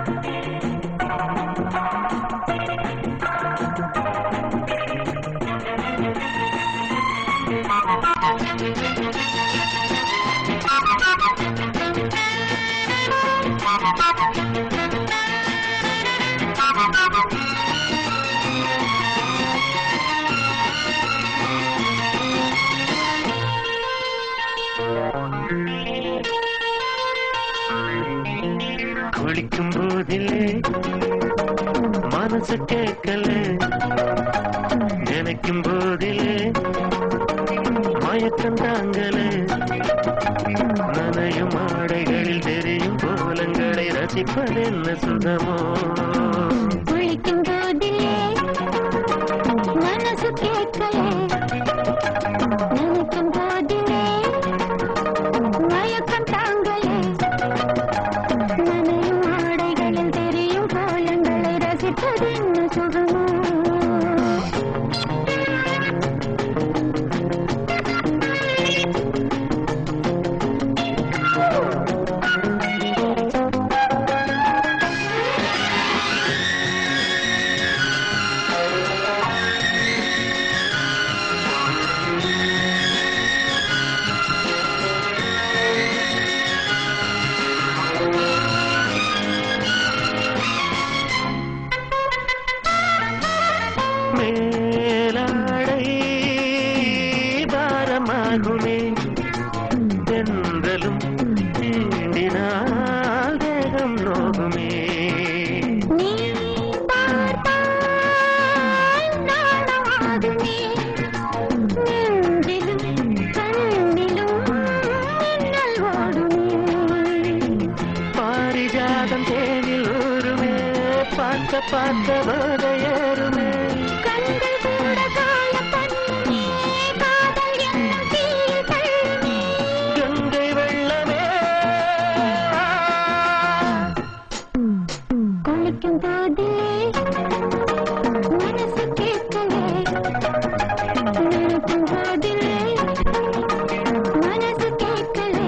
குளிக்கும் போதிலே மனசு கேட்கல நினைக்கும் போதிலே மயக்கம் தாங்கல நனையும் ஆடைகளில் தெரியும் கோலங்களை ரசிப்பதென்ன சுகமோ குளிக்கும் போதிலே மனசு கேட்கலே நினைக்கும் போதிலே மயக்கம் தாங்களே நனையும் ஆடைகளில் தெரியும் கோலங்களை ரசிப்பதென்ன சுகமோ மேலாடை பாரமாகுமே தென்றலும் தீண்டினால் தேகம் நோகுமே நீ பார்த்தால் நாணமாகுமே நெஞ்சிலும் கண்ணிலும் மின்னல் ஓடுமே பாரிஜாதம் தேனில் ஊருமே பார்க்க பார்க்க போதையேறுமே கண்கள் கூட காய பண்ணி காதல் என்னும் தீயில் தள்ளுமே கங்கை வெள்ளமே குளிக்கும் போதிலே மனசு கேட்கலே நினைக்கும் போதிலே மனசு கேட்கலே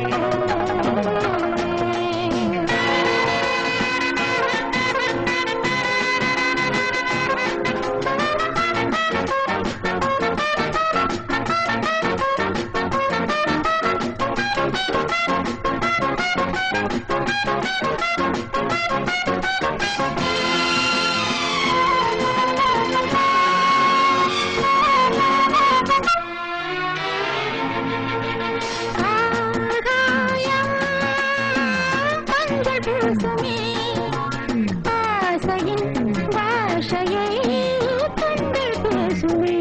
ஆகாயம் மஞ்சள் பூசுமே ஆசையின் பாஷையை கண்கள் பேசுமே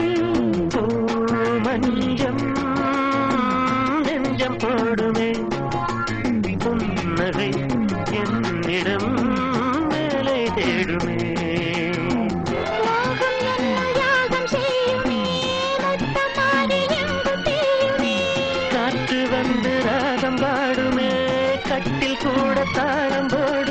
மஞ்சம் நெஞ்சம் போடுமே புன்னகை என்னிடம் வேலை தேடுமே மோகம் என்னும் யாகம் செய்யுமே முத்தமாரி எங்கு தீயுமே காற்று வந்து ராகம் பாடுமே கட்டில் கூட தாளம் போடுமே